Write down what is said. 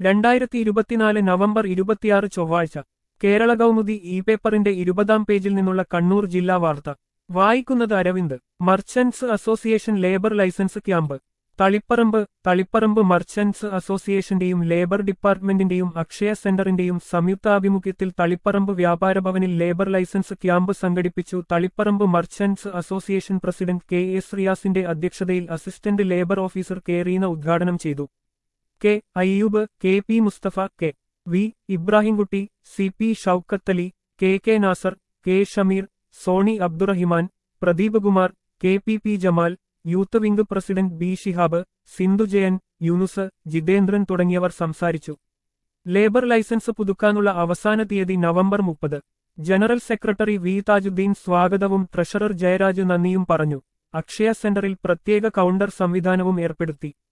രണ്ടായിരത്തി ഇരുപത്തിനാല് നവംബർ ഇരുപത്തിയാറ് ചൊവ്വാഴ്ച കേരള കൗമുദി ഇ പേപ്പറിന്റെ ഇരുപതാം പേജിൽ നിന്നുള്ള കണ്ണൂർ ജില്ലാ വാർത്ത വായിക്കുന്നത് Aravind merchants association labour licence camp Taliparamba Taliparamba merchants അസോസിയേഷന്റെയും ലേബർ ഡിപ്പാർട്ട്മെന്റിന്റെയും അക്ഷയ സെന്ററിന്റെയും സംയുക്താഭിമുഖ്യത്തിൽ തളിപ്പറമ്പ് വ്യാപാര ഭവനിൽ ലേബർ ലൈസൻസ് ക്യാമ്പ് സംഘടിപ്പിച്ചു Taliparamba merchants association president K S റിയാസിന്റെ അധ്യക്ഷതയിൽ assistant labour officer K Reena ഉദ്ഘാടനം ചെയ്തു K Ayyoob K P Musthafa K V Ibrahimkutty C P Shoukathali K K Nasar K Shameer Sony Abdurahiman Pradeep Kumar K P P Jamal youth wing president B Shihab Sindhu Jayan Yunus Jithendran തുടങ്ങിയവർ സംസാരിച്ചു ലേബർ ലൈസൻസ് പുതുക്കാനുള്ള അവസാന തീയതി November മുപ്പത് ജനറൽ സെക്രട്ടറി വി താജുദ്ദീൻ സ്വാഗതവും ട്രഷറർ ജയരാജ് നന്ദിയും പറഞ്ഞു അക്ഷയ സെന്ററിൽ പ്രത്യേക കൗണ്ടർ സംവിധാനവും ഏർപ്പെടുത്തി